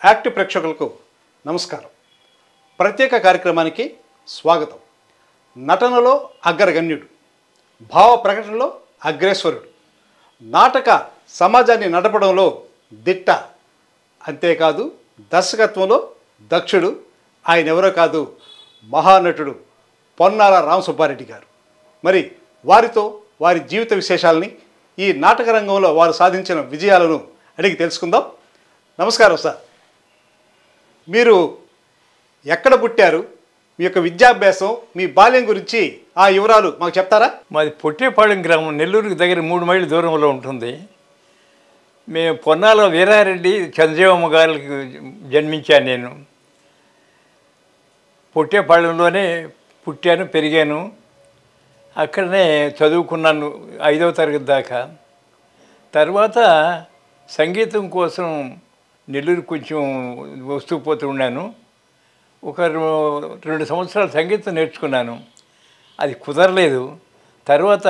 Active ప్రేక్షకులకు నమస్కారం ప్రత్యేక కార్యక్రమానికి స్వాగతం నటనలో అగ్రగణ్యుడు భావ ప్రకటనలో అగ్రేశ్వరుడు నాటక సమాజాన్ని నడపడంలో దిట్ట అంతేకాదు దర్శకత్వంలో దక్షుడు ఆయన ఎవరో కాదు మహానటుడు పొన్నాల రామసుబ్బారెడ్డి గారు మరి వారితో వారి జీవిత విశేషాలని ఈ నాటక రంగంలో వారు సాధించిన విజయాలను అడిగి తెలుసుకుందాం నమస్కారం సార్ మీరు ఎక్కడ పుట్టారు మీ యొక్క విద్యాభ్యాసం మీ బాల్యం గురించి ఆ వివరాలు మాకు చెప్తారా మాది పొట్టేపాళెం గ్రామం నెల్లూరుకి దగ్గర మూడు మైళ్ళ దూరంలో ఉంటుంది మేము పొన్నాల వీరారెడ్డి చంద్రజీవమ్మ గారికి జన్మించాను నేను పొట్టేపాళెంలోనే పుట్టాను పెరిగాను అక్కడనే చదువుకున్నాను ఐదవ తరగతి దాకా తర్వాత సంగీతం కోసం నెల్లూరు కొంచెం వస్తూ పోతూ ఉన్నాను ఒక రో- రెండు సంవత్సరాలు సంగీతం నేర్చుకున్నాను అది కుదరలేదు తర్వాత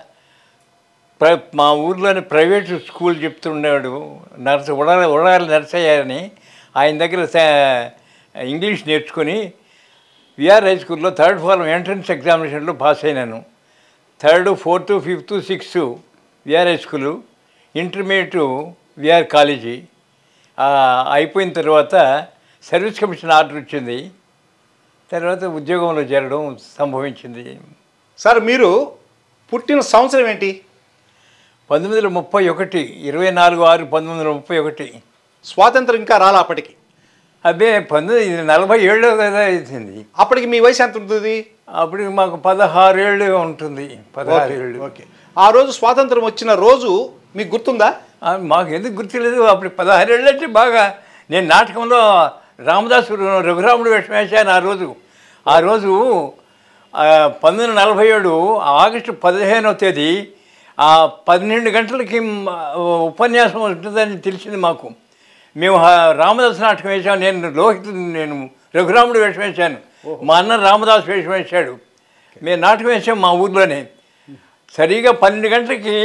ప్ర మా ఊర్లోని ప్రైవేట్ స్కూల్ చెప్తుండేవాడు నర్స ఉడాల ఉడాలి నర్సయ్య అని ఆయన దగ్గర సా- ఇంగ్లీష్ నేర్చుకొని విఆర్ హై స్కూల్లో థర్డ్ ఫార్మ్ ఎంట్రన్స్ ఎగ్జామినేషన్లో పాస్ అయినాను third fourth fifth sixth VR high school intermediate VR college ఆ, అయిపోయిన తర్వాత సర్వీస్ కమిషన్ ఆర్డర్ వచ్చింది తర్వాత ఉద్యోగంలో చేరడం సంభవించింది సార్ మీరు పుట్టిన సంవత్సరం ఏంటి పంతొమ్మిది వందల ముప్పై ఒకటి ఇరవై నాలుగు ఆరు పంతొమ్మిది వందల ముప్పై ఒకటి స్వాతంత్రం ఇంకా రాలా అప్పటికి అదే పంతొమ్మిది ఇది నలభై ఏళ్ళు కదా అవుతుంది అప్పటికి మీ వయసు ఎంత ఉంటుంది అప్పటికి మాకు పదహారు ఏళ్ళు ఉంటుంది పదహారు ఏళ్ళు ఓకే ఆ రోజు స్వాతంత్రం వచ్చిన రోజు మీకు గుర్తుందా ఆ, మాకు ఎందుకు గుర్తులేదు అప్పుడు పదహారు ఏళ్ళు అంటే బాగా నేను నాటకంలో రామదాసు రఘురాముడు వేషం వేశాను ఆ రోజు ఆ రోజు ఆ, పంతొమ్మిది వందల నలభై ఏడు ఆగస్టు పదిహేనవ తేదీ ఆ పన్నెండు గంటలకి మ, ఉపన్యాసం ఉంటుందని తెలిసింది మాకు మేము ఆ రామదాసు నాటకం వేసాం నేను లోహిత్ నేను రఘురాముడు వేషం వేశాను మా అన్న రామదాసు వేషం వేశాడు మేము నాటకం వేసాం మా ఊర్లోనే సరిగా పన్నెండు గంటలకి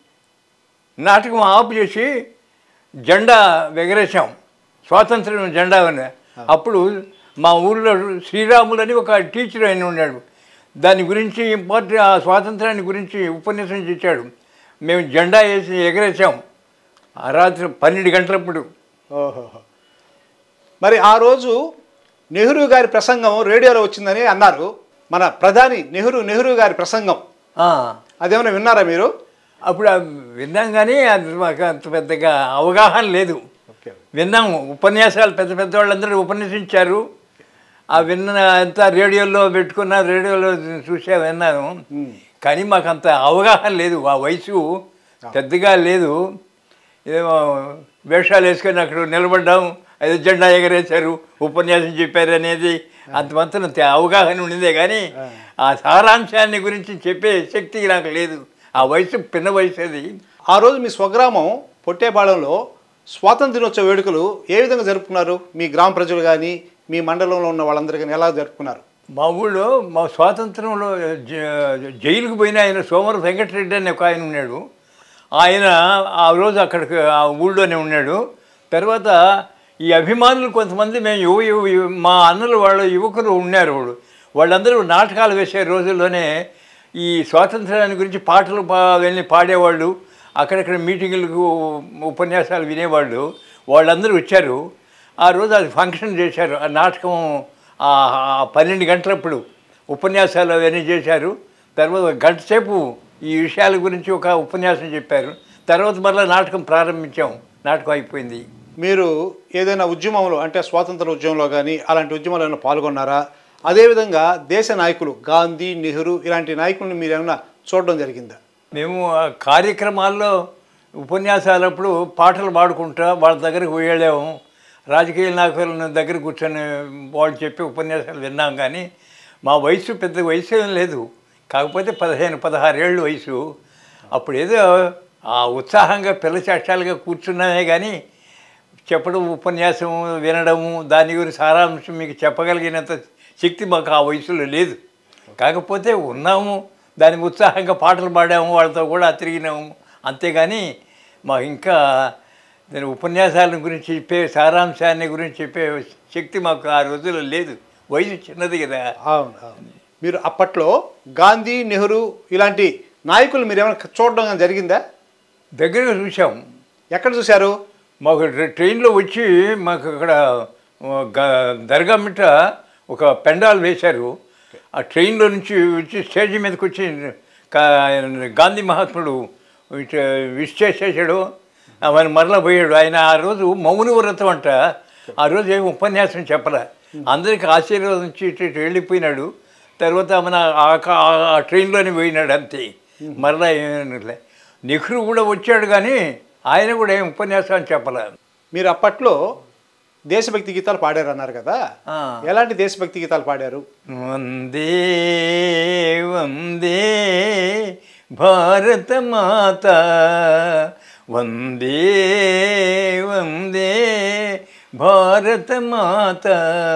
నాటకం ఆపు చేసి జెండా ఎగరేసాం స్వాతంత్రం జెండా అని అప్పుడు మా ఊళ్ళో శ్రీరాములు అని ఒక టీచర్ ఆయన ఉన్నాడు దాని గురించి ఇంపార్టెంట్ ఆ స్వాతంత్రాన్ని గురించి ఉపన్యాసం చేశాడు మేము జెండా వేసి ఎగరేసాం ఆ రాత్రి పన్నెండు గంటలప్పుడు ఓహో మరి ఆ రోజు నెహ్రూ గారి ప్రసంగం రేడియోలో వచ్చిందని అన్నారు మన ప్రధాని నెహ్రూ నెహ్రూ గారి ప్రసంగం ఆ, అదేమైనా విన్నారా మీరు అప్పుడు ఆ విన్నాం కానీ అది మాకు అంత పెద్దగా అవగాహన లేదు ఓకే విన్నాము ఉపన్యాసాలు పెద్ద పెద్ద వాళ్ళందరూ ఉపన్యసించారు ఆ విన్న అంతా రేడియోలో పెట్టుకున్న రేడియోలో చూసా విన్నాను కానీ మాకు అంత అవగాహన లేదు ఆ వయసు పెద్దగా లేదు ఏదో వేషాలు వేసుకొని అక్కడ నిలబడ్డాం ఏదో జెండా ఎగరేశారు ఉపన్యాసం చెప్పారు అనేది అంత మాత్రం తె- అవగాహన ఉండిందే కానీ ఆ సారాంశాన్ని గురించి చెప్పే శక్తి నాకు లేదు ఆ వయసు పిన్న వయసు అది ఆ రోజు మీ స్వగ్రామం పొట్టేపాళెంలో స్వాతంత్ర దినోత్సవ వేడుకలు ఏ విధంగా జరుపుకున్నారు మీ గ్రామ ప్రజలు కానీ మీ మండలంలో ఉన్న వాళ్ళందరూ కానీ ఎలా జరుపుకున్నారు మా ఊళ్ళో మా స్వాతంత్రంలో జ- జైలుకు పోయిన ఆయన సోమర వెంకటరెడ్డి అని ఒక ఆయన ఉన్నాడు ఆయన ఆ రోజు అక్కడికి ఆ ఊళ్ళోనే ఉన్నాడు తర్వాత ఈ అభిమానులు కొంతమంది మేము యువ యువ యువ- మా అన్నలు వాళ్ళ యువకులు ఉన్నారు వాళ్ళు వాళ్ళందరూ నాటకాలు వేసే రోజుల్లోనే ఈ స్వాతంత్రాన్ని గురించి పాటలు పా వెళ్ళి పాడేవాళ్ళు అక్కడక్కడ మీటింగులకు ఉపన్యాసాలు వినేవాళ్ళు వాళ్ళందరూ వచ్చారు ఆ రోజు అది ఫంక్షన్ చేశారు ఆ నాటకం ఆ ఆ పన్నెండు గంటలప్పుడు ఉపన్యాసాలు అవన్నీ చేశారు తర్వాత ఒక గంట సేపు ఈ విషయాల గురించి ఒక ఉపన్యాసం చెప్పారు తర్వాత మళ్ళీ నాటకం ప్రారంభించాం నాటకం అయిపోయింది మీరు ఏదైనా ఉద్యమంలో అంటే స్వాతంత్ర ఉద్యమంలో కానీ అలాంటి ఉద్యమంలో ఏమైనా పాల్గొన్నారా అదేవిధంగా దేశ నాయకులు గాంధీ నెహ్రూ ఇలాంటి నాయకులను మీరు ఏమైనా చూడడం జరిగిందా మేము ఆ కార్యక్రమాల్లో ఉపన్యాసాలప్పుడు పాటలు పాడుకుంటా వాళ్ళ దగ్గరికి వెళ్ళాము రాజకీయ నాయకుల దగ్గర కూర్చొని వాళ్ళు చెప్పి ఉపన్యాసాలు విన్నాం కానీ మా వయసు పెద్ద వయసు ఏం లేదు కాకపోతే పదిహేను పదహారు ఏళ్ళు వయసు అప్పుడు ఏదో ఆ ఉత్సాహంగా పిల్లచాష్టాలుగా కూర్చున్నామే కానీ చెప్పడం ఉపన్యాసం వినడము దాని గురించి సారాంశం మీకు చెప్పగలిగినంత శక్తి మాకు ఆ వయసులో లేదు కాకపోతే ఉన్నాము దానికి ఉత్సాహంగా పాటలు పాడాము వాళ్ళతో కూడా తిరిగినాము అంతేగాని మాకు ఇంకా దాని ఉపన్యాసాల గురించి చెప్పే సారాంశాన్ని గురించి చెప్పే శక్తి మాకు ఆ రోజుల్లో లేదు వయసు చిన్నది కదా అవును అవును మీరు అప్పట్లో గాంధీ నెహ్రూ ఇలాంటి నాయకులు మీరు ఏమైనా చూడడం కానీ జరిగిందా దగ్గరగా చూసాం ఎక్కడ చూశారు మాకు ట్ర- ట్రైన్లో వచ్చి మాకు అక్కడ ఆ, గ- దర్గా మిట్ట ఒక పెండాల్ వేశారు ఆ ట్రైన్లో నుంచి వచ్చి స్టేజ్ మీదకి వచ్చి కా- గాంధీ మహాత్ముడు ఇట విష్ చేసేసాడు ఆయన మరలా పోయాడు ఆయన ఆ రోజు మౌన వ్రతం అంట ఆ రోజు ఏం ఉపన్యాసం చెప్పలే అందరికి ఆశీర్వాదం ఇచ్చి ఇటు ఇటు వెళ్ళిపోయినాడు తర్వాత మన ఆ కా- ఆ ట్రైన్లోనే పోయినాడు అంతే మరలా ఏమీ నెహ్రూ కూడా వచ్చాడు కానీ ఆయన కూడా ఏం ఉపన్యాసం చెప్పలే మీరు అప్పట్లో దేశభక్తి గీతాలు పాడారు అన్నారు కదా ఆ. ఎలాంటి దేశభక్తి గీతాలు పాడారు వందే వందే భారత మాత వందే వందే భారత మాత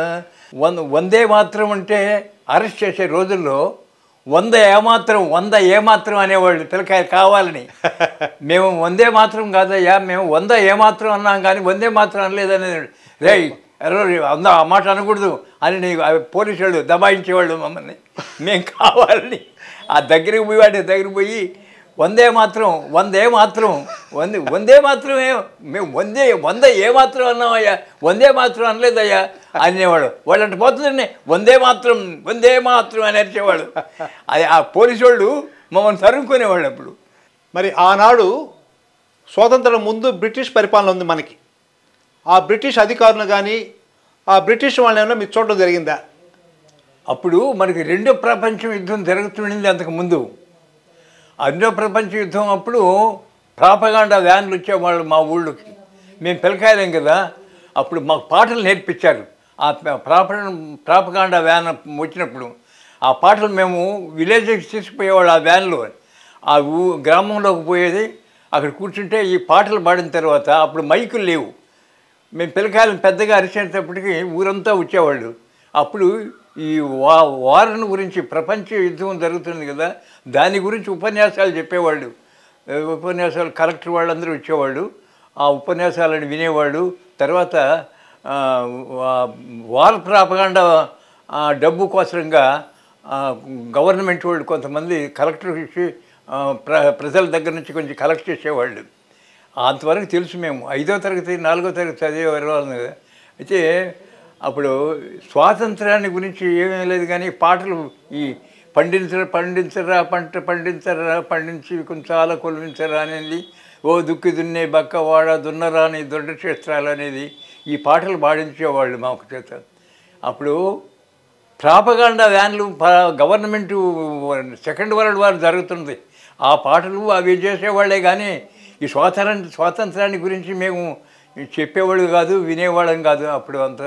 వన్ వందే మాత్రం అంటే అరెస్ట్ చేసే రోజుల్లో వంద ఏమాత్రం వంద ఏమాత్రం అనేవాళ్ళు పిల్లకాయ కావాలని మేము వందే మాత్రం కాదయ్యా మేము వంద ఏమాత్రం అన్నాం కానీ వందే మాత్రం అనలేదనేది రే ఎవరో అంద ఆ మాట అనకూడదు అని నీ ఆ పోలీసు వాళ్ళు దబాయించేవాళ్ళు మమ్మల్ని మేము కావాలని ఆ దగ్గరికి పోయి వాడి దగ్గరికి పోయి వందే మాత్రం వందే మాత్రం వందే వందే మాత్రమే మేము వందే వంద ఏ మాత్రం అన్నామయ్యా వందే మాత్రం అనలేదయ్యా అనేవాడు వాళ్ళంటే పోతుందండి వందే మాత్రం వందే మాత్రం అని అరిచేవాడు అది ఆ పోలీసు వాళ్ళు మమ్మల్ని తరుముకునేవాళ్ళు అప్పుడు మరి ఆనాడు స్వాతంత్రం ముందు బ్రిటిష్ పరిపాలన ఉంది మనకి ఆ బ్రిటిష్ అధికారులు కానీ ఆ బ్రిటిష్ వాళ్ళని ఏమైనా మీరు చూడడం జరిగిందా అప్పుడు మనకి రెండో ప్రపంచ యుద్ధం జరుగుతుండింది అంతకు ముందు ఆ రెండో ప్రపంచ యుద్ధం అప్పుడు ప్రాపగాండా వ్యాన్లు వచ్చేవాళ్ళు మా ఊళ్ళోకి మేము పిల్లకాయలేం కదా అప్పుడు మాకు పాటలు నేర్పించారు ఆ ప్రాప ప్రాపగాండా వ్యాన్ వచ్చినప్పుడు ఆ పాటలు మేము విలేజ్కి తీసుకుపోయేవాళ్ళు ఆ వ్యాన్లో ఆ ఊ గ్రామంలోకి పోయేది అక్కడ కూర్చుంటే ఈ పాటలు పాడిన తర్వాత అప్పుడు మైకులు లేవు మేము పిల్లకాయలను పెద్దగా అరిచేటప్పటికి ఊరంతా వచ్చేవాళ్ళు అప్పుడు ఈ వా వారను గురించి ప్రపంచ యుద్ధం జరుగుతుంది కదా దాని గురించి ఉపన్యాసాలు చెప్పేవాళ్ళు ఏ, ఉపన్యాసాలు కలెక్టర్ వాళ్ళందరూ వచ్చేవాళ్ళు ఆ ఉపన్యాసాలను వినేవాళ్ళు తర్వాత ఆ, వా- వార్ ప్రాపగాండ ఆ, డబ్బు కోసంగా ఆ, గవర్నమెంట్ వాళ్ళు కొంతమంది కలెక్టర్ ఇచ్చి ఆ, ప్ర ప్రజల దగ్గర నుంచి కొంచెం కలెక్ట్ చేసేవాళ్ళు అంతవరకు తెలుసు మేము ఐదో తరగతి నాలుగో తరగతి చదివేవారు వాళ్ళని కదా అయితే అప్పుడు స్వాతంత్రాన్ని గురించి ఏమీ లేదు కానీ పాటలు ఈ పండించరా పండించరా పంట పండించరా పండించి కొంచాల కొలివించరా అనేది ఓ దుక్కి దున్నే బక్క వాడ దున్నరా అని దొడ్డ క్షేత్రాలు అనేది ఈ పాటలు పాడించేవాళ్ళు మాకు చేత అప్పుడు ప్రాపగాండా వ్యాన్లు ప- గవర్నమెంట్ సెకండ్ వరల్డ్ వార్ జరుగుతుంది ఆ పాటలు అవి చేసేవాళ్ళే కానీ ఈ స్వాతంత్రం స్వాతంత్రాన్ని గురించి మేము చెప్పేవాళ్ళు కాదు వినేవాళ్ళం కాదు అప్పుడు అంత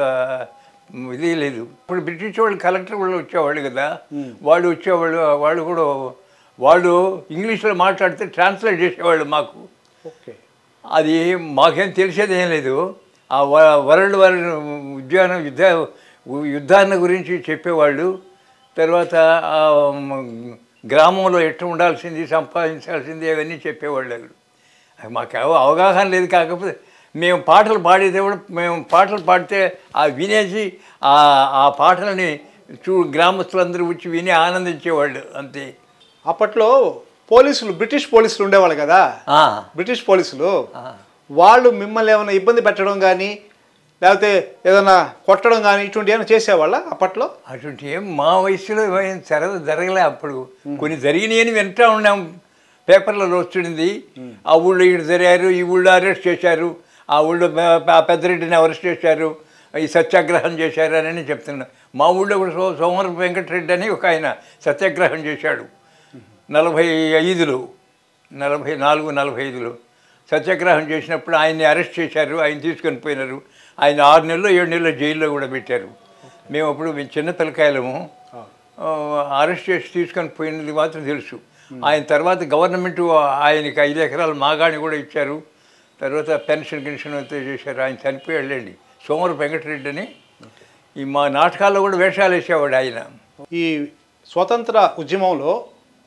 ఇది లేదు ఇప్పుడు బ్రిటిష్ వాళ్ళు కలెక్టర్ వాళ్ళు వచ్చేవాళ్ళు కదా వాళ్ళు వచ్చేవాళ్ళు వాళ్ళు కూడా వాళ్ళు ఇంగ్లీష్లో మాట్లాడితే ట్రాన్స్లేట్ చేసేవాళ్ళు మాకు ఓకే అది మాకేం తెలిసేది ఏం లేదు ఆ వ- వరల్డ్ వార్ ఉద్యాన యుద్ధ యుద్ధాన్ని గురించి చెప్పేవాళ్ళు తర్వాత ఆ మ- గ్రామంలో ఎట్లా ఉండాల్సింది సంపాదించాల్సింది అవన్నీ చెప్పేవాళ్ళు అక్కడ అది మాకు ఎవ- అవగాహన లేదు కాకపోతే మేము పాటలు పాడేటప్పుడు మేము పాటలు పాడితే ఆ వినేసి ఆ ఆ పాటలని చూ గ్రామస్తులందరూ వచ్చి విని ఆనందించేవాళ్ళు అంతే అప్పట్లో పోలీసులు బ్రిటిష్ పోలీసులు ఉండేవాళ్ళు కదా ఆ, బ్రిటిష్ పోలీసులు ఆ. వాళ్ళు మిమ్మల్ని ఏమైనా ఇబ్బంది పెట్టడం కానీ లేకపోతే ఏదైనా కొట్టడం కానీ ఇటువంటి ఏమైనా చేసేవాళ్ళ అప్పట్లో అటువంటి ఏం మా వయసులో ఏం సరదా జరగలే అప్పుడు కొన్ని జరిగినాయని వింటా ఉన్నాం పేపర్లలో వస్తుండింది ఆ ఊళ్ళో ఇటు జరిగారు ఈ ఊళ్ళో అరెస్ట్ చేశారు ఆ ఊళ్ళో పె- ఆ పెద్దరెడ్డిని అరెస్ట్ చేశారు ఈ సత్యాగ్రహం చేశారు అని చెప్తున్నా మా ఊళ్ళో కూడా సో సోమవారం వెంకటరెడ్డి అని ఒక ఆయన సత్యాగ్రహం చేశాడు నలభై ఐదులో నలభై నాలుగు నలభై ఐదులో సత్యాగ్రహం చేసినప్పుడు ఆయన్ని అరెస్ట్ చేశారు ఆయన తీసుకొని పోయినారు ఆయన ఆరు నెలలు ఏడు నెలలు జైల్లో కూడా పెట్టారు మేము అప్పుడు మేము చిన్న పిల్లకాయలము ఆ, అరెస్ట్ చేసి తీసుకొని పోయినది మాత్రం తెలుసు ఆయన తర్వాత గవర్నమెంట్ ఆయనకి ఐదు ఎకరాల మాగాణి కూడా ఇచ్చారు తర్వాత పెన్షన్ గిన్షన్ అంతా చేశారు ఆయన చనిపోయాళ్ళండి సోమరు వెంకటరెడ్డి అని ఈ మా నాటకాల్లో కూడా వేషాలు వేసేవాడు ఆయన ఈ స్వతంత్ర ఉద్యమంలో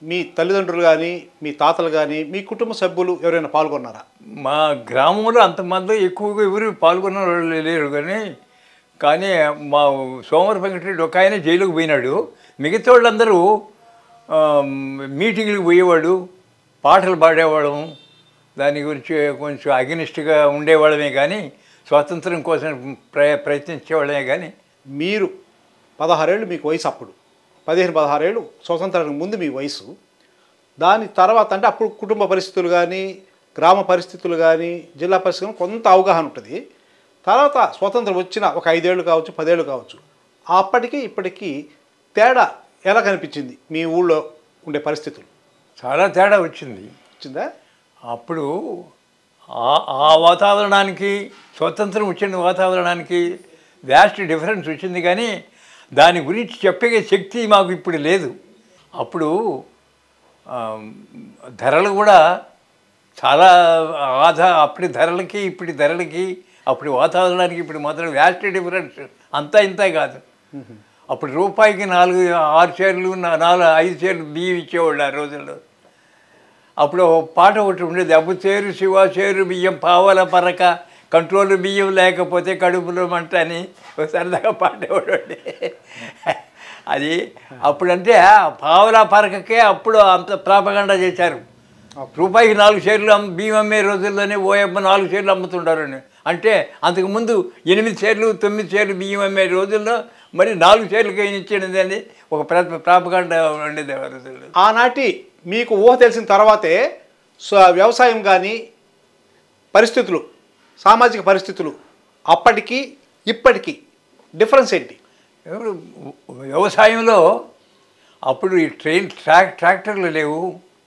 మీ తల్లిదండ్రులు కానీ మీ తాతలు కానీ మీ కుటుంబ సభ్యులు ఎవరైనా పాల్గొన్నారా మా గ్రామంలో అంతమంది ఎక్కువగా ఎవరు పాల్గొన్న వాళ్ళు లేరు కానీ కానీ మా సోమవారం వెంకటరెడ్డి ఒక ఆయన జైలుకు పోయినాడు మిగతా వాళ్ళందరూ ఆ, మీటింగ్లకు పోయేవాడు పాటలు పాడేవాళ్ళం దాని గురించి కొంచెం అగనిస్ట్గా ఉండేవాళ్ళమే కానీ స్వాతంత్రం కోసం ప్ర ప్రయత్నించేవాళ్ళమే కానీ మీరు పదహారేళ్ళు మీకు వయసు అప్పుడు పదిహేను పదహారేళ్ళు స్వతంత్రానికి ముందు మీ వయసు దాని తర్వాత అంటే అప్పుడు కుటుంబ పరిస్థితులు కానీ గ్రామ పరిస్థితులు కానీ జిల్లా పరిస్థితులు కొంత అవగాహన ఉంటుంది తర్వాత స్వతంత్రం వచ్చిన ఒక ఐదేళ్ళు కావచ్చు పదేళ్ళు కావచ్చు అప్పటికి ఇప్పటికీ తేడా ఎలా కనిపించింది మీ ఊళ్ళో ఉండే పరిస్థితులు చాలా తేడా వచ్చింది వచ్చిందా అప్పుడు ఆ- ఆ వాతావరణానికి స్వతంత్రం వచ్చిన వాతావరణానికి వ్యాస్ట్ డిఫరెన్స్ వచ్చింది కానీ దాని గురించి చెప్పే శక్తి మాకు ఇప్పుడు లేదు అప్పుడు ఆ, ధరలు కూడా చాలా ఆధా అప్పటి ధరలకి ఇప్పటి ధరలకి అప్పటి వాతావరణానికి ఇప్పుడు మాత్రం వ్యాస్ట్ డిఫరెన్స్ అంతా ఇంత కాదు అప్పుడు రూపాయికి నాలుగు ఆరు చీరలు నా- నాలుగు ఐదు చీరలు బియ్యం ఇచ్చేవాళ్ళు ఆ రోజుల్లో అప్పుడు ఓ పాట ఒకటి ఉండేది అప్పు చేరు శివ చేరు బియ్యం పావల పరక కంట్రోల్ బియ్యం లేకపోతే కడుపులో మంట అని ఒక సరదాగా పాడేవాడు అండి. అది అప్పుడంటే ఆ పావల పరకకే అప్పుడు అంత ప్రాపగండా చేశారు రూపాయికి నాలుగు షేర్లు అమ్ బియ్యం అమ్మే రోజుల్లోనే ఓయమ్మ నాలుగు షేర్లు అమ్ముతుంటారని అంటే అంతకుముందు ఎనిమిది షేర్లు తొమ్మిది షేర్లు బియ్యం అమ్మే రోజుల్లో మరి నాలుగు షేర్లకి ఆయన ఇచ్చేది అని ఒక ప్రా- ప్రాపగండ ఉండేది ఆ రోజుల్లో ఆనాటి మీకు ఊహ తెలిసిన తర్వాతే సో వ్యవసాయం కానీ పరిస్థితులు సామాజిక పరిస్థితులు అప్పటికి ఇప్పటికి డిఫరెన్స్ ఏంటి ఎవరు వ్యవసాయంలో అప్పుడు ఈ ట్రైన్ ట్రాక్ ట్రాక్టర్లు లేవు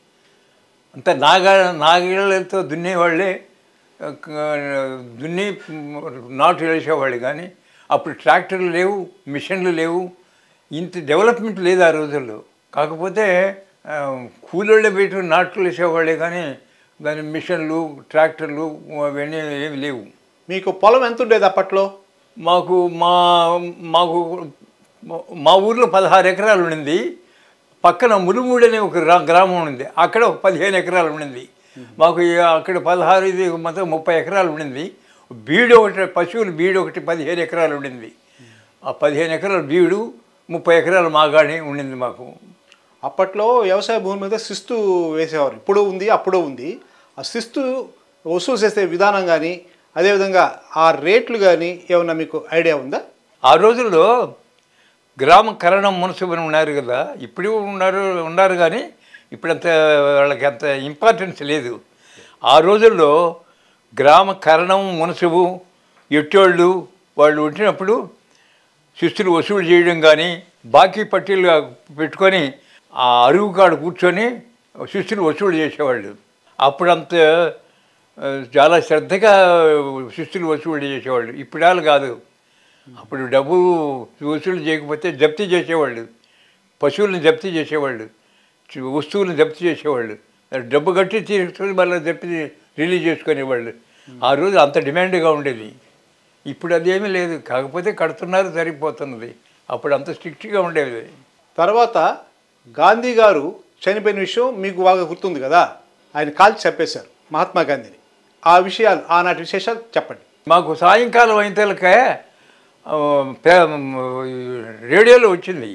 అంత నాగ నాగేళ్లతో దున్నేవాళ్ళే ఆ, దున్ని నాటు వేసేవాళ్ళు కానీ అప్పుడు ట్రాక్టర్లు లేవు మిషన్లు లేవు ఇంత డెవలప్మెంట్ లేదు ఆ రోజుల్లో కాకపోతే ఆ, కూలోళ్ళే పెట్టి నాట్లు వేసేవాళ్ళే కానీ దాని మిషన్లు ట్రాక్టర్లు అవన్నీ ఏమి లేవు మీకు పొలం ఎంత ఉండేది అప్పట్లో మాకు మా మాకు మా ఊర్లో పదహారు ఎకరాలు ఉండింది పక్కన ములుమూడి అనే ఒక గ్రా- గ్రామం ఉంది అక్కడ ఒక పదిహేను ఎకరాలు ఉండింది మాకు ఈ అక్కడ పదహారు ఇది మొత్తం ముప్పై ఎకరాలు ఉండింది బీడు ఒకటి పశువులు బీడు ఒకటి పదిహేను ఎకరాలు ఉండింది ఆ పదిహేను ఎకరాల బీడు ముప్పై ఎకరాల మాగాణి ఉండింది మాకు అప్పట్లో వ్యవసాయ భూమి మీద శిస్తు వేసేవారు ఇప్పుడు ఉంది అప్పుడు ఉంది ఆ శిస్తు వసూలు చేసే విధానం కానీ అదేవిధంగా ఆ రేట్లు కానీ ఏమన్నా మీకు ఐడియా ఉందా ఆ రోజుల్లో గ్రామ కరణం మున్సిపల్ ఉన్నారు కదా ఇప్పుడు ఉన్నారు ఉన్నారు కానీ ఇప్పుడంత వాళ్ళకి అంత ఇంపార్టెన్స్ లేదు ఆ రోజుల్లో గ్రామ కరణం మునసుబు ఎట్టోళ్ళు వాళ్ళు ఉంచినప్పుడు శిస్తులు వసూలు చేయడం కానీ బాకీ పట్టీలు పెట్టుకొని ఆ అరుగు కాడ కూర్చొని శిస్తులు వసూలు చేసేవాళ్ళు అప్పుడంత ఆ, చాలా శ్రద్ధగా శిస్తులు వసూలు చేసేవాళ్ళు ఇప్పుడు కాదు అప్పుడు డబ్బు వసూలు చేయకపోతే జప్తీ చేసేవాళ్ళు పశువులను జప్తీ చేసేవాళ్ళు చు- వస్తువులను జప్తీ చేసేవాళ్ళు డబ్బు కట్టి తీసుకొని మళ్ళీ జప్తీ రిలీజ్ చేసుకునేవాళ్ళు ఆ రోజు అంత డిమాండ్గా ఉండేది ఇప్పుడు అదేమీ లేదు కాకపోతే కడుతున్నారు సరిపోతున్నది అప్పుడు అంత స్ట్రిక్ట్గా ఉండేది తర్వాత గాంధీ గారు చనిపోయిన విషయం మీకు బాగా గుర్తుంది కదా ఆయన కాల్చి చెప్పేశారు మహాత్మా గాంధీని ఆ విషయాలు ఆనాటి విశేషాలు చెప్పండి మాకు సాయంకాలం అయిన తలకే ఆ, పే- రేడియోలో వచ్చింది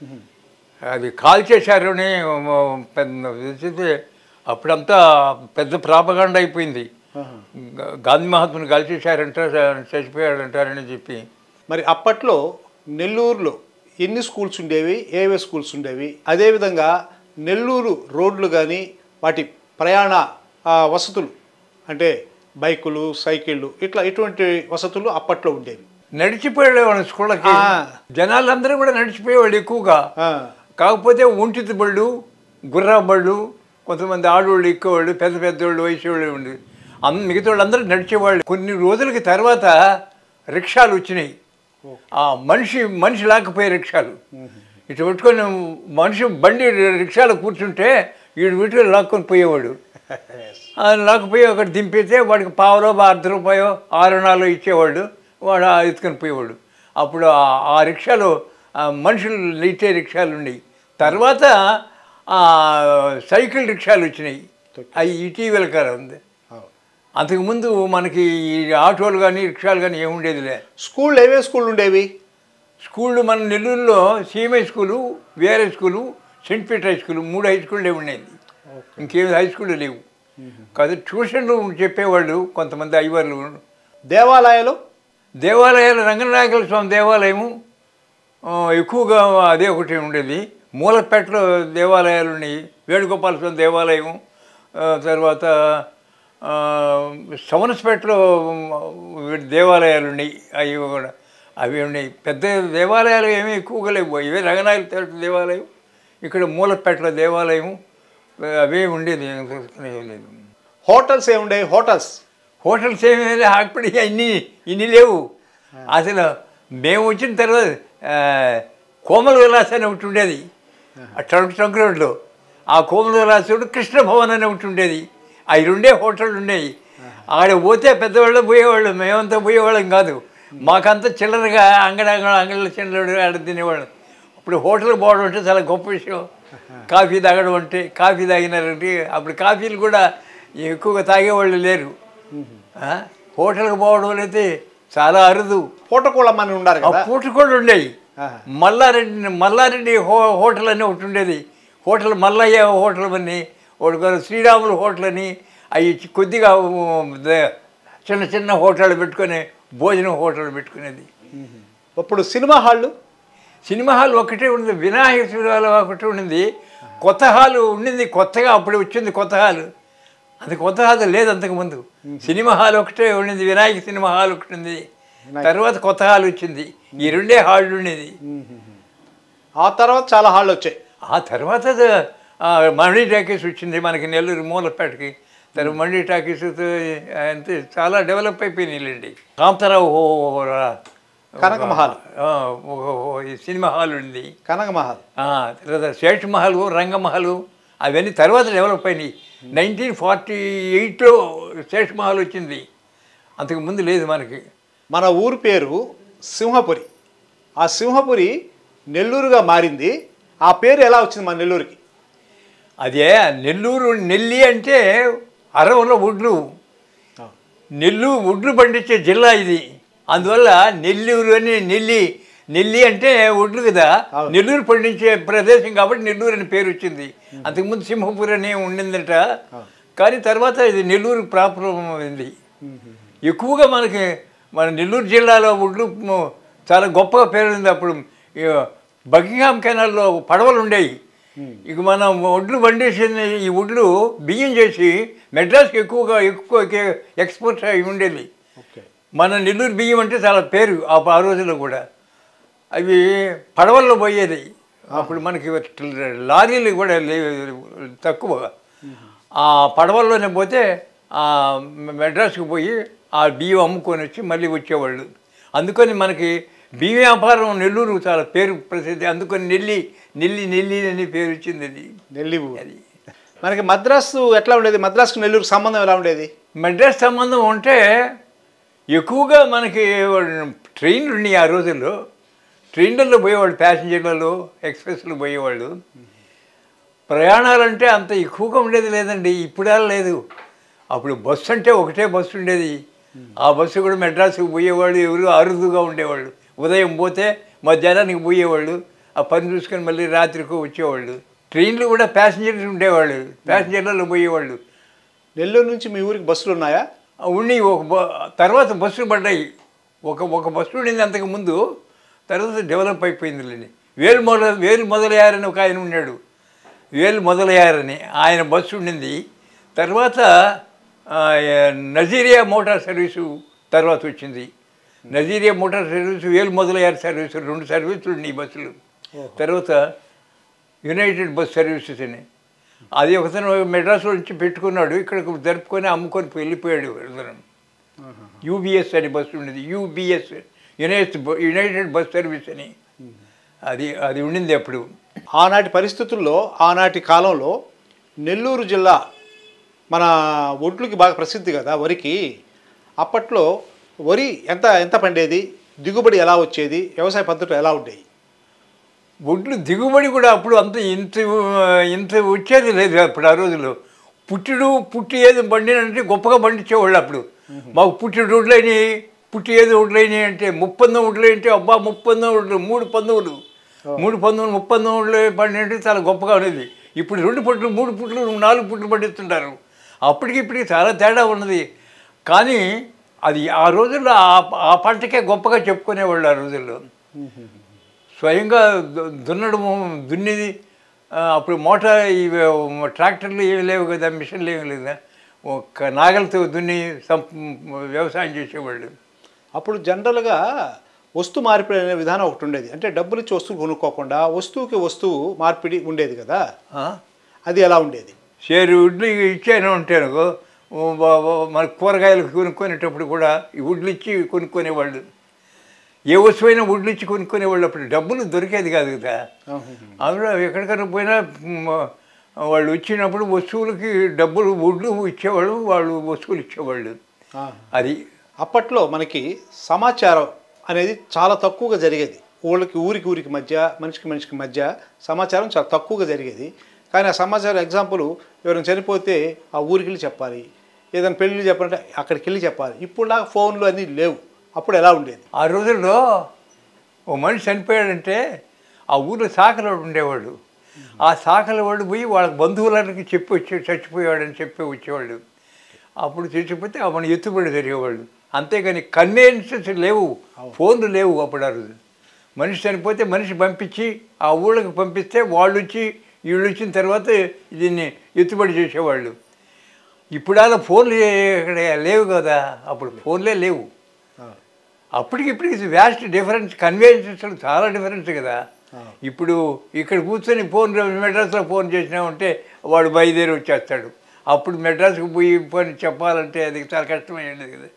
అది కాల్ చేశారు అని పెద్ద తెలిసింది అప్పుడంతా పెద్ద ప్రాపగండ అయిపోయింది గా- గాంధీ మహాత్ముని కాల్ చేశారంట చచ్చిపోయాడంటారని చెప్పి మరి అప్పట్లో నెల్లూరులో ఎన్ని స్కూల్స్ ఉండేవి ఏవే స్కూల్స్ ఉండేవి అదేవిధంగా నెల్లూరు రోడ్లు కానీ వాటి ప్రయాణ ఆ, వసతులు అంటే బైకులు సైకిళ్ళు ఇట్లా ఇటువంటి వసతులు అప్పట్లో ఉండేవి నడిచిపోయేవాడు స్కూళ్ళకి ఆ. జనాలందరూ కూడా నడిచిపోయేవాడు ఎక్కువగా ఆ, కాకపోతే ఒంటిది బళ్ళు గుర్రా బళ్ళు కొంతమంది ఆడవాళ్ళు ఎక్కువవాళ్ళు పెద్ద పెద్దవాళ్ళు వయసు వాళ్ళు ఉండి అన్ మిగతా వాళ్ళందరూ నడిచేవాళ్ళు కొన్ని రోజులకి తర్వాత రిక్షాలు వచ్చినాయి ఆ మనిషి మనిషి లేకపోయే రిక్షాలు ఇటు పెట్టుకొని మనిషి బండి రిక్షాలో కూర్చుంటే వీడు వీటిలో లాక్కొని పోయేవాడు ఆ లాక్కుపోయి ఒకటి దింపితే వాడికి పావులో అర్ధ రూపాయో ఆరు నాలుగు ఇచ్చేవాడు వాడు ఆ ఎత్తుకొని పోయేవాడు అప్పుడు ఆ- ఆ రిక్షాలో ఆ మనుషులు ఇచ్చే రిక్షాలు ఉన్నాయి తర్వాత ఆ, సైకిల్ రిక్షాలు వచ్చినాయి అవి ఇటీవల కాలం ఉంది అవును. అంతకుముందు మనకి ఈ ఆటోలు కానీ రిక్షాలు కానీ ఏముండేదిలే స్కూళ్ళు ఏవే స్కూళ్ళు ఉండేవి స్కూళ్ళు మన నెల్లూరులో సిఎంఐ స్కూలు వేరే school saint Peter high school మూడు హై స్కూళ్ళు ఉండేది ఇంకేమి హై స్కూళ్ళు లేవు కాదు ట్యూషన్లు చెప్పేవాళ్ళు కొంతమంది అయ్యవార్లు దేవాలయాలు దేవాలయాలు రంగనాయకుల స్వామి దేవాలయము ఆ, ఎక్కువగా అదే ఒకటి ఉండేది మూలపేటలో దేవాలయాలు ఉన్నాయి వేణుగోపాల స్వామి దేవాలయం ఆ, తర్వాత ఆ, సవనస్పేటలో దేవాలయాలు ఉన్నాయి అవి కూడా అవి ఉన్నాయి పెద్ద దేవాలయాలు ఏమీ ఎక్కువగా లేవు ఇవే రంగనాయకుల తేట దేవాలయం ఇక్కడ మూలపేటలో దేవాలయం అవే ఉండేది ఏం లేదు హోటల్స్ ఏముండేవి హోటల్స్ హోటల్స్ ఏమీ అప్పుడు ఇన్ని ఇన్ని లేవు అసలు మేము వచ్చిన తర్వాత ఆ, కోమల విలాస్ అని ఒకటి ఉండేది ఆ ట్రంక్ ట్రంక్ రోడ్లో ఆ కోమల విలాసుడు కృష్ణ భవన్ అని ఒకటి ఉండేది అవి రెండే హోటళ్ళు ఉండేవి ఆడ పోతే పెద్దవాళ్ళు పోయేవాళ్ళు మేమంతా పోయేవాళ్ళం కాదు మాకంతా చిల్లరగా అంగడి అంగడి అంగడిలో చిల్లర ఆడ తినేవాళ్ళం ఇప్పుడు హోటల్కి పోవడం అంటే చాలా గొప్ప విషయం కాఫీ తాగడం అంటే కాఫీ తాగినారంటే అప్పుడు కాఫీలు కూడా ఎక్కువగా తాగేవాళ్ళు లేరు ఆ? హోటల్కి పోవడం అయితే చాలా అరుదు పూటకూళం అని ఉండారు ఆ కదా పూట కూడా ఉండేవి ఆహా. మల్లారెడ్డి మల్లారెడ్డి హో హోటల్ అని ఒకటి ఉండేది హోటల్ మల్లయ్య హోటల్ అని ఒకటి కాదు శ్రీరాములు హోటల్ అని అవి కొద్దిగా ఉమ్, ద- చిన్న చిన్న హోటల్ పెట్టుకొని భోజనం హోటల్ పెట్టుకునేది ఇప్పుడు సినిమా హాళ్ళు సినిమా హాల్ ఒకటే ఉంది వినాయక సినిమా హాల్ ఒకటి ఉండింది కొత్త హాల్ ఉండింది కొత్తగా అప్పుడు వచ్చింది కొత్త హాల్ అది కొత్త హాల్ లేదు అంతకుముందు సినిమా హాల్ ఒకటే ఉండింది వినాయక సినిమా హాల్ ఒకటి ఉంది తర్వాత కొత్త హాల్ వచ్చింది ఈ రెండే హాళ్ళు ఉండేది ఆ తర్వాత చాలా హాళ్ళు వచ్చాయి ఆ తర్వాత ద- ఆ మణి టాకీస్ వచ్చింది మనకి నెల్లూరు మూలపేటకి తర్వాత మణి టాకీస్ అంతే చాలా డెవలప్ అయిపోయినాయిలేండి కాంతారావు హో- హో- రా- కనక మహల్. ఆ, ఒక- ఒక- ఈ సినిమా హాల్ ఉంది కనక మహల్ ఆ, తర్వాత శేష్ మహల్ రంగమహల్ అవన్నీ తర్వాత డెవలప్ అయినాయి నైన్టీన్ ఫార్టీ ఎయిట్లో శేష్ మహల్ వచ్చింది అంతకు ముందు లేదు మనకి మన ఊరు పేరు సింహపురి ఆ సింహపురి నెల్లూరుగా మారింది ఆ పేరు ఎలా వచ్చింది మన నెల్లూరుకి అదే నెల్లూరు నెల్లి అంటే అరవలో ఒడ్లు నెల్లు ఒడ్లు పండించే జిల్లా ఇది అందువల్ల నెల్లూరు అని నెల్లి నెల్లి అంటే ఒడ్లు కదా అవును. నెల్లూరు పండించే ప్రదేశం కాబట్టి నెల్లూరు అని పేరు వచ్చింది అంతకుముందు సింహపురి అని ఉండిందట కానీ తర్వాత ఇది నెల్లూరు ప్రాపురం అయింది ఎక్కువగా మనకి మన నెల్లూరు జిల్లాలో ఒడ్లు మ- చాలా గొప్పగా పేరుంది అప్పుడు ఈ బకింగ్హామ్ కెనాల్లో పడవలు ఉండేవి ఇక మనం ఒడ్లు పండేసిన ఈ ఒడ్లు బియ్యం చేసి మెడ్రాస్కి ఎక్కువగా ఎక్కువ ఎక్స్పోర్ట్ అయి ఉండేది ఓకే మన నెల్లూరు బియ్యం అంటే చాలా పేరు ఆ ఆ రోజుల్లో కూడా అవి పడవల్లో పోయేది అప్పుడు మనకి లారీలు కూడా లేవు తక్కువ ఆ పడవల్లోనే పోతే ఆ మెడ్రాస్కి పోయి ఆ బియ్యం అమ్ముకొని వచ్చి మళ్ళీ వచ్చేవాళ్ళు అందుకని మనకి బియ్యం వ్యాపారం నెల్లూరు చాలా పేరు ప్రసిద్ధి అందుకని నెల్లి నెల్లి నెల్లి అని పేరు వచ్చింది అది నెల్లి ఊరు అది మనకి మద్రాసు ఎట్లా ఉండేది మద్రాసుకు నెల్లూరుకు సంబంధం ఎలా ఉండేది మెడ్రాస్ సంబంధం ఉంటే ఎక్కువగా మనకి ట్రైన్లు ఉన్నాయి ఆ రోజుల్లో ట్రైన్లలో పోయేవాళ్ళు ప్యాసింజర్లలో ఎక్స్ప్రెస్లో పోయేవాళ్ళు ప్రయాణాలంటే అంత ఎక్కువగా ఉండేది లేదండి ఇప్పుడా లేదు అప్పుడు బస్సు అంటే ఒకటే బస్సు ఉండేది ఆ బస్సు కూడా మెడ్రాస్కి పోయేవాళ్ళు ఎవరు అరుదుగా ఉండేవాళ్ళు ఉదయం పోతే మధ్యాహ్నానికి పోయేవాళ్ళు ఆ పని చూసుకొని మళ్ళీ రాత్రికి వచ్చేవాళ్ళు ట్రైన్లు కూడా ప్యాసింజర్స్ ఉండేవాళ్ళు ప్యాసింజర్లలో పోయేవాళ్ళు నెల్లూరు నుంచి మీ ఊరికి బస్సులు ఉన్నాయా ఉండి ఒక బ- తర్వాత బస్సులు పడ్డాయి ఒక ఒక బస్సు ఉండింది అంతకు ముందు తర్వాత డెవలప్ అయిపోయిందిలేండి వేలు మొదల వేలు మొదలయ్యారని ఒక ఆయన ఉన్నాడు వేలు మొదలయ్యారని ఆయన బస్సు ఉండింది తర్వాత ఆ, నజీరియా మోటార్ సర్వీసు తర్వాత వచ్చింది నజీరియా మోటార్ సర్వీసు వేలు మొదలయ్యారు సర్వీసు రెండు సర్వీసులు ఉన్నాయి ఈ బస్సులు తర్వాత యునైటెడ్ బస్ సర్వీసెస్ అని అది ఒకతను మెడ్రాస్లో నుంచి పెట్టుకున్నాడు ఇక్కడికి జరుపుకొని అమ్ముకొని వెళ్ళిపోయాడు ఒకతను యూబిఎస్ అని బస్సు ఉండేది యూబిఎస్ యునైటెడ్ బ- యునైటెడ్ బస్ సర్వీస్ అని అది అది ఉండింది అప్పుడు ఆనాటి పరిస్థితుల్లో ఆనాటి కాలంలో నెల్లూరు జిల్లా మన ఒడ్లుకి బాగా ప్రసిద్ధి కదా వరికి అప్పట్లో వరి ఎంత ఎంత పండేది దిగుబడి ఎలా వచ్చేది వ్యవసాయ పద్ధతులు ఎలా ఉండేవి ఒడ్లు దిగుబడి కూడా అప్పుడు అంత ఇంత ఇంత వచ్చేది లేదు అప్పుడు ఆ రోజుల్లో పుట్టిడు పుట్టి ఏది బండినంటే గొప్పగా పండించేవాళ్ళు అప్పుడు మాకు పుట్టిడు ఒడ్లైనవి పుట్టి ఏది ఒడ్లైనవి అంటే ముప్పందం ఒడ్లు అంటే అబ్బా ముప్పందం ఒడ్లు మూడు పందములు మూడు పందములు ముప్పందం ఒడ్లు పండినట్టు చాలా గొప్పగా ఉండేది ఇప్పుడు రెండు పుట్లు మూడు పుట్లు నాలుగు పుట్లు పండిస్తుంటారు అప్పటికి ఇప్పటికి చాలా తేడా ఉన్నది కానీ అది ఆ రోజుల్లో ఆ- ఆ పంటకే గొప్పగా చెప్పుకునేవాళ్ళు ఆ రోజుల్లో స్వయంగా దు- దున్నడము దున్నిది ఆ, అప్పుడు మోటార్ ఇవి ట్రాక్టర్లు ఏమి లేవు కదా మిషన్లు ఏమి లేదా ఒక నాగలతో దున్ని సం- వ్యవసాయం చేసేవాళ్ళు అప్పుడు జనరల్గా వస్తు మార్పిడి అనే విధానం ఒకటి ఉండేది అంటే డబ్బులు ఇచ్చి వస్తువు కొనుక్కోకుండా వస్తువుకి వస్తువు మార్పిడి ఉండేది కదా ఆ? అది ఎలా ఉండేది షేరు వడ్లు ఇచ్చాను ఉంటాను మన కూరగాయలు కొనుక్కునేటప్పుడు కూడా ఈ వడ్లు ఇచ్చి కొనుక్కునేవాళ్ళు ఏ వస్తువైనా వడ్లు ఇచ్చి కొనుక్కునేవాళ్ళు అప్పుడు డబ్బులు దొరికేది కాదు కదా అందులో ఎక్కడికైనా పోయినా మ్, వాళ్ళు వచ్చినప్పుడు వస్తువులకి డబ్బులు వడ్లు ఇచ్చేవాళ్ళు వాళ్ళు వస్తువులు ఇచ్చేవాళ్ళు ఆ. అది అప్పట్లో మనకి సమాచారం అనేది చాలా తక్కువగా జరిగేది ఊళ్ళకి ఊరికి ఊరికి మధ్య మనిషికి మనిషికి మధ్య సమాచారం చాలా తక్కువగా జరిగేది కానీ ఆ సమాచారం ఎగ్జాంపుల్ ఎవరైనా చనిపోతే ఆ ఊరికి వెళ్ళి చెప్పాలి ఏదైనా పెళ్ళి చెప్పాలంటే అక్కడికి వెళ్ళి చెప్పాలి ఇప్పుడులాగా ఫోన్లు అన్నీ లేవు అప్పుడు ఎలా ఉండేది ఆ రోజుల్లో ఓ మనిషి చనిపోయాడంటే ఆ ఊళ్ళో సాకల వాడు ఉండేవాడు ఆ సాకల వాడు పోయి వాళ్ళ బంధువులకి చెప్పి వచ్చి చచ్చిపోయాడని చెప్పి వచ్చేవాళ్ళు అప్పుడు చచ్చిపోతే ఆ మన ఎత్తుబడి జరిగేవాళ్ళు అంతేగాని కన్వీనియన్సెస్ లేవు ఫోన్లు లేవు అప్పుడు ఆ రోజు మనిషి చనిపోతే మనిషి పంపించి ఆ ఊళ్ళకి పంపిస్తే వాళ్ళు వచ్చి వీళ్ళు వచ్చిన తర్వాత దీన్ని ఎత్తుబడి చేసేవాళ్ళు ఇప్పుడు అలా ఫోన్లు ఇక్కడ లేవు కదా అప్పుడు ఫోన్లే లేవు అప్పటికి ఇప్పటికి వ్యాస్ట్ డిఫరెన్స్ కన్వీనియన్స్ చాలా డిఫరెన్స్ కదా ఇప్పుడు ఇక్కడ కూర్చొని ఫోన్ మెడ్రాస్లో ఫోన్ చేసినామంటే వాడు బయలుదేరి వచ్చేస్తాడు అప్పుడు మెడ్రాస్కి పోయి ఫోన్ చెప్పాలంటే అది చాలా కష్టమైనది కదా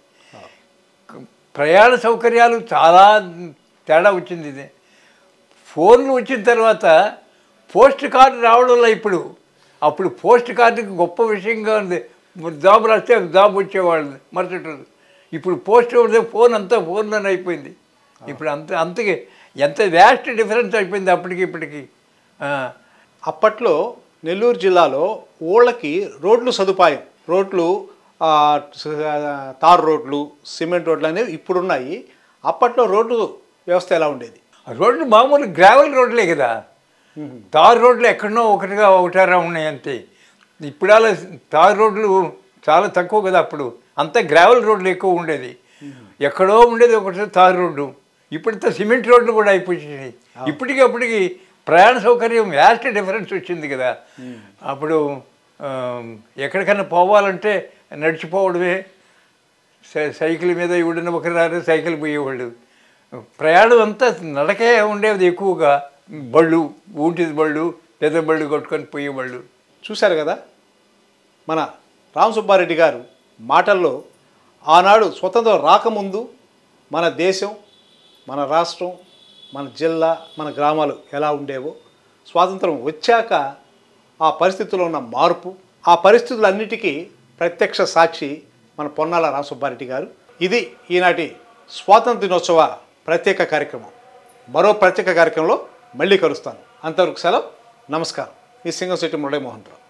ప్రయాణ సౌకర్యాలు చాలా తేడా వచ్చింది ఇది ఫోన్లు వచ్చిన తర్వాత పోస్ట్ కార్డు రావడం వల్ల ఇప్పుడు అప్పుడు పోస్ట్ కార్డుకి గొప్ప విషయంగా ఉంది జాబ్ రాస్తే జాబ్ వచ్చేవాళ్ళు మరుసటి రోజు ఇప్పుడు పోస్ట్ ఉంటే ఫోన్ అంతా ఫోన్లోనే అయిపోయింది ఇప్పుడు అంత అంతకి ఎంత వ్యాస్ట్ డిఫరెన్స్ అయిపోయింది అప్పటికి ఇప్పటికి ఆ, అప్పట్లో నెల్లూరు జిల్లాలో ఊళ్ళకి రోడ్లు సదుపాయం రోడ్లు ఆ, స- తారు రోడ్లు సిమెంట్ రోడ్లు అనేవి ఇప్పుడున్నాయి అప్పట్లో రోడ్డు వ్యవస్థ ఎలా ఉండేది ఆ రోడ్లు మామూలు గ్రావెల్ రోడ్లే కదా తార్ రోడ్లు ఎక్కడనో ఒకటిగా ఒకటారా ఉన్నాయి అంతే ఇప్పుడు అలా తార్ రోడ్లు చాలా తక్కువ కదా అప్పుడు అంతా గ్రావెల్ రోడ్లు ఎక్కువ ఉండేది ఎక్కడో ఉండేది ఒకటి తార్ రోడ్డు ఇప్పుడంతా సిమెంట్ రోడ్లు కూడా అయిపోయినాయి ఇప్పటికి అప్పటికి ప్రయాణ సౌకర్యం వ్యాస్ట్ డిఫరెన్స్ వచ్చింది కదా అప్పుడు ఆ, ఎక్కడికైనా పోవాలంటే నడిచిపోవడమే సై- సైకిల్ మీద ఇవిడిన ఒకరు రారు సైకిల్ పోయేవాళ్ళు ప్రయాణం అంతా నడకే ఉండేది ఎక్కువగా బళ్ళు ఊటిది బళ్ళు పెద్ద బళ్ళు కొట్టుకొని పోయేవాళ్ళు చూశారు కదా మన రామ్ సుబ్బారెడ్డి గారు మాటల్లో ఆనాడు స్వతంత్రం రాకముందు మన దేశం మన రాష్ట్రం మన జిల్లా మన గ్రామాలు ఎలా ఉండేవో స్వాతంత్రం వచ్చాక ఆ పరిస్థితుల్లో ఉన్న మార్పు ఆ పరిస్థితులన్నిటికీ ప్రత్యక్ష సాక్షి మన పొన్నాల రామసుబ్బారెడ్డి గారు ఇది ఈనాటి స్వాతంత్ర దినోత్సవ ప్రత్యేక కార్యక్రమం మరో ప్రత్యేక కార్యక్రమంలో మళ్ళీ కలుస్తాను అంతవరకు సెలవు నమస్కారం మీ సింగం శెట్టి మురళీమోహన్ రావు